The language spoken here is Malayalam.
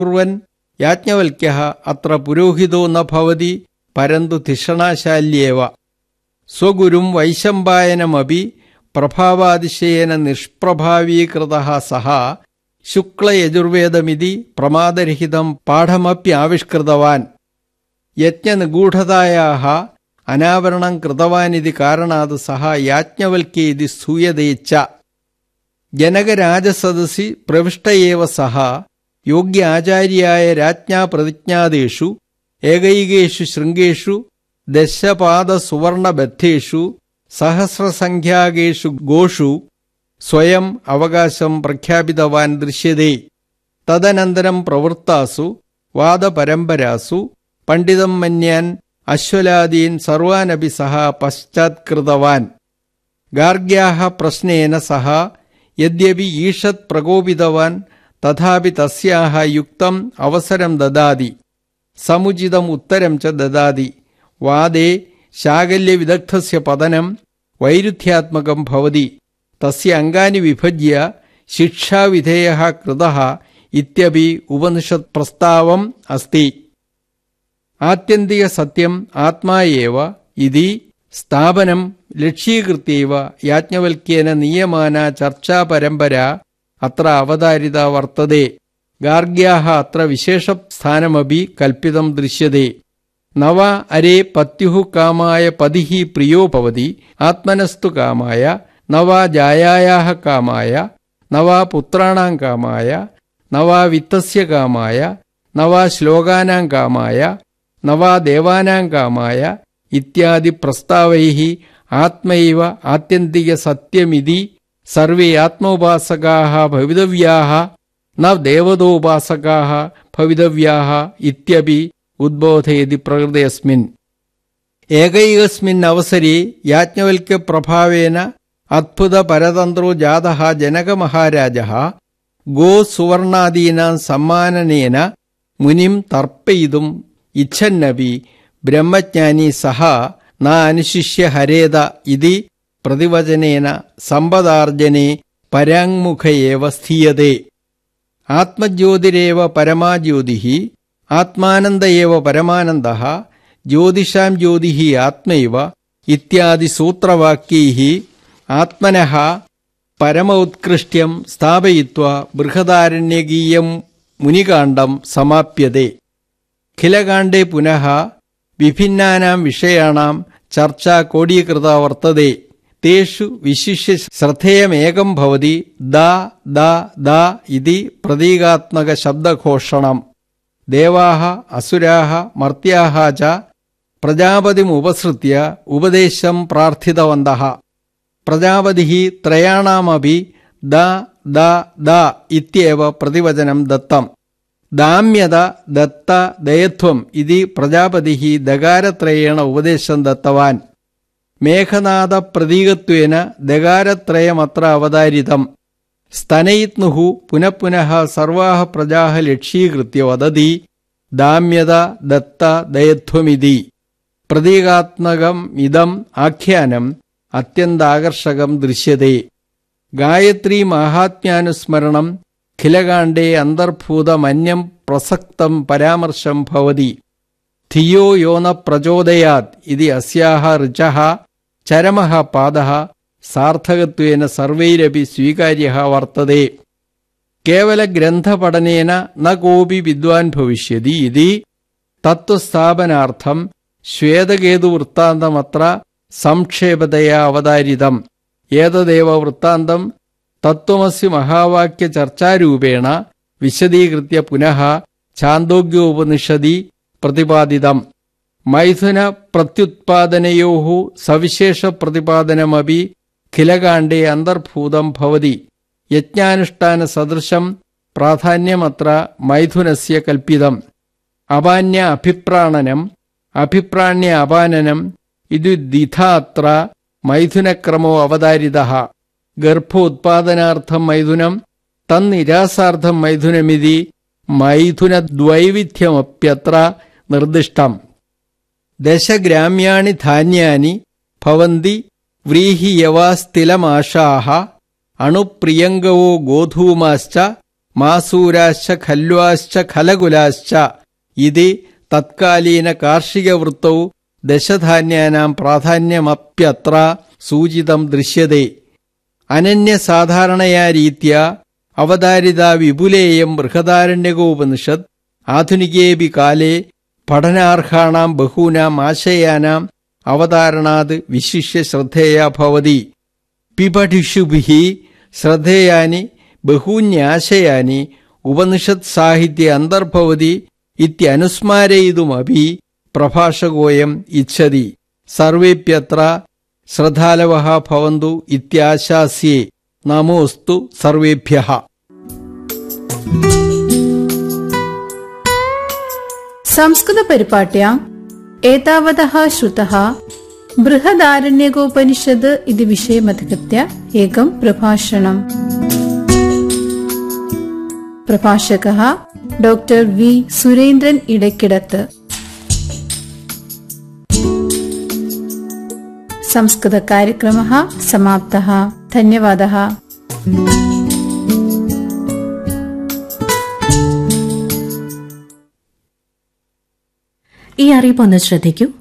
കുർവൻ യാജ്ഞവൽക്യ അത്ര പുരോഹിതോ ന ഭവതി പരന്തു ധിഷണാശാല്യേവ സ്വഗുരും വൈശമ്പായനമപി പ്രഭാവാതിശയേന നിഷ്പ്രഭാവീകൃത സഹ ശുക്ലയജുർവേദമിതി പ്രമാദരഹിതം പാഠമപ്യാവിഷ്കൃതവാൻ യജ്ഞനിഗൂഢതായാः അനാവരണം കൃതവാനിതി കാരണാത് സഹ യാജ്ഞവൽക്യേതി സ്ഥൂയതേച്ച ജനകരാജസദസി പ്രവിഷ്ടയേവ സഹ യോഗ്യ ആചാര്യായ രാജ്ഞാപ്രതിജ്ഞാദേഷു ഏകൈകേഷു ശൃംഗേഷു ദശപാദസുവർണബദ്ധേഷു സഹസ്രസംഖ്യാകേഷു ഗോഷു സ്വയം അവകാശം പ്രഖ്യാപിതവാൻ ദൃശ്യതേ തദനന്തരം പ്രവൃത്താസു വാദപരമ്പരാസു പണ്ഡിതം മന്യാൻ അശ്വലാദീൻ സർവാനപി സഹ പശ്ചാത്കൃതവാൻ ഗാർഗ്യാഹ പ്രശ്നേന സഹ യദ്യപി ഈഷത് പ്രകോപിതവാൻ തഥാപി തസ്യാഹ യുക്തം അവസരം ദദാതി സമുചിതം ഉത്തരം ച ദദാതി വാദേ ശാകല്യവിദഗ്ധസ്യ പതനം വൈരുദ്ധ്യാത്മകം ഭവതി തസ്യ അംഗാനി വിഭജ്യ ശിക്ഷാവിധേയ കൃത ഇത്യപി ഉപനിഷത് പ്രസ്താവം അസ്തി ആത്യന്തിക സത്യം ആത്മായേവ ഇതി സ്ഥാപനം ലക്ഷ്യീകൃത്യൈവ യാജ്ഞവൽക്യേന നീയമാന ചർച്ചാപരമ്പര അത്ര അവതാരിത വർത്തതെ ഗാർഗ്യാഹ അത്ര വിശേഷസ്ഥാനമപി കൽപ്പിതം ദൃശ്യത്തെ നവ അരേ പത്യുഃ കാമായ പതിഃ പ്രിയോ ഭവതി ആത്മനസ്തു കാമായ നവ ജായായാഹ കാമായ നവ പുത്രാണാം കാമായ നവ വിത്തസ്യ കാമായ നവ ശ്ലോകാനാം കാമായ നവ ദേവാനാം കാമായ ഇത്യാദി പ്രസ്താവൈः ആത്മൈവ ആത്യന്തിക സത്യമിതി സർവേ ആത്മോപാസകാः ഭവിതവ്യാः ന ദേവതോപാസകാः ഭവിതവ്യാः ഇത്യപി ഉദ്ബോധയതി പ്രകൃതയസ്മിൻ ഏകൈകസ്മിൻ അവസരെ യാജ്ഞവൽക്യപ്രഭാവേന അദ്ഭുത പരതന്ത്രോ ജാത ജനകമഹാരാജ ഗോസുവർണാദീനാം സമ്മാനനേന മുനിം തർപ്പയിതും ഇച്ഛന്നപി ബ്രഹ്മജ്ഞാനി സഹ ന അനുശിഷ്യ ഹരേത ഇതി പ്രതിവചനേന സമ്പദാർജനെ പരാങ്മുഖയേവ സ്ഥീയതേ ആത്മജ്യോതിരേവ പരമാജ്യോതി ആത്മാനന്ദ ഏവ പരമാനന്ദ ജ്യോതിഷാം ജ്യോതി ആത്മൈവ ഇത്യാദി സൂത്രവാക്യൈ ആത്മനഃ പരമോത്കൃഷ്ട്യം സ്ഥാപയിത്വാ ബൃഹദാരണ്യകീയം മുനികാണ്ഡം സമാപ്യത്തെ ഖിലകാണ്ഡേ പുനഃ വിഭിന്നാനാം വിഷയാണാം ചർച്ച കോടീകൃത വർത്തതെ തേഷു വിശിഷ്യ ശ്രദ്ധേയമേകം ഭവതി ദ ദ ദ ഇതി പ്രതീകാത്മക ശബ്ദഘോഷണം ദേവാഹ അസുരാഹ മർത്യാഹ ച പ്രജാപതിമുപസൃത്യ ഉപദേശം പ്രാർത്ഥിതവന്തः പ്രജാപതി ത്രയാണാമപി ദ ദ ദ ഇത്യവ പ്രതിവചനം ദത്തം ദാമ്യത ദത്ത ദയത്വം ഇതി പ്രജാപതി ദകാരത്രയേണ ഉപദേശം ദത്തവാൻ മേഘനാഥ പ്രതീകത്വേന ദകാരത്രയമത്ര അവതാരിതം സ്തനയിത്നുഹു പുനഃ പുനഃ സർവാഹ പ്രജാഹ ലക്ഷ്യീകൃത്യ വദതി ദാമ്യത ദത്ത ദയത്വമിതി പ്രതീകാത്മകം ഇതം ആഖ്യാനം അത്യന്താകർഷകം ദൃശ്യത്തെ ഗായത്രി മാഹാത്മ്യാനുസ്മരണം ഖിലകാണ്ഡേ അന്തർഭൂതമന്യം പ്രസക്തം പരാമർശം ഭവതി ധിയോ യോ ന പ്രചോദയാത് ഇതി അസ്യാഹ ഋചഃ ചരമഃ പാദഃ സാർത്ഥകത്വേന സർവൈരപി സ്വീകാര്യഃ വർത്തതെ കേവലഗ്രന്ഥപഠനേന ന കോപി വിദ്വാൻ ഭവിഷ്യതി ഇതി തത്വസ്ഥാപനാർത്ഥം ശ്വേതകേതുവൃത്താന്തമത്ര സംക്ഷേപതയാ അവതാരിതം ഏതദേവ വൃത്താന്തം തത്വമസി മഹാവാക്യ ചർച്ചാരൂപേണ വിശദീകൃത്യ പുനഃ ഛാന്തോഗ്യോപനിഷദി പ്രതിപാദിതം മൈഥുന പ്രത്യുത്പാദനയോ സവിശേഷ പ്രതിപാദനമപി ഖിലകാണ്ഡേ അന്തർഭൂതം ഭവതി യജ്ഞാനുഷ്ഠാന സദൃശം പ്രാധാന്യമത്ര മൈഥുനസ്യ കൽപ്പിതം അപാന്യ അഭിപ്രാണനം അഭിപ്രാണ്യ അപാനനം ഇതു ദിഥാത്ര മൈഥുനക്രമോ അവതാരിത ഗർഭോത്പാദനാർത്ഥം മൈഥുനം തന്നിരാസാർത്ഥം മൈഥുനമിതി മൈഥുനദ്വൈവിധ്യമപ്യത്ര നിർദ്ദിഷ്ടം ദശഗ്രാമ്യാണി ധാന്യാനി ഭവന്തി വ്രീഹിയവാസ്തിലമാഷാഹ അണുപ്രിയങ്കവോ ഗോധൂമാശ്ച മാസൂരാശ്ച ഖല്വാശ്ച ഖലകുലാശ്ച ഇതി തത്കാലീന കാർഷിക വൃത്തൗ ദശധാന്യാനാം പ്രാധാന്യമപ്യത്ര സൂചിതം ദൃശ്യത്തെ അനന്യസാധാരണയാ രീത്യ അവതാരിത വിപുലേയം ബൃഹദാരണ്യകോപനിഷത് ആധുനികേപി കാലേ പഠനാർഹാണാം ബഹൂനാം ആശയാനാം അവതാരണാത് വിശിഷ്യ ശ്രദ്ധേയ ഭവതി പിപഠിഷുഭിः ശ്രദ്ധേയാനി ബഹൂന്യാശയാനി ഉപനിഷത് സാഹിത്യ അന്തർഭവതി ഇത്യനുസ്മാരയിതുമപി പ്രഭാഷകോയം ഇച്ഛതി സർവേപ്യത്ര ശ്രദ്ധാലവः ഭവന്തു ഇത്യാശാസ്യേ നമോസ്തു സർവേഭ്യः संस्कृतपरिपाट्याम् एतावतः श्रुतः बृहदारण्यकोपनिषद् इति विषयमधिकृत्य एकं प्रभाषणम् प्रभाषकः डॉक्टर् वि सुरेन्द्रन् इडक्किडत् संस्कृतकार्यक्रमः समाप्तः धन्यवादः ഈ അറിയിപ്പ് ഒന്ന് ശ്രദ്ധിക്കൂ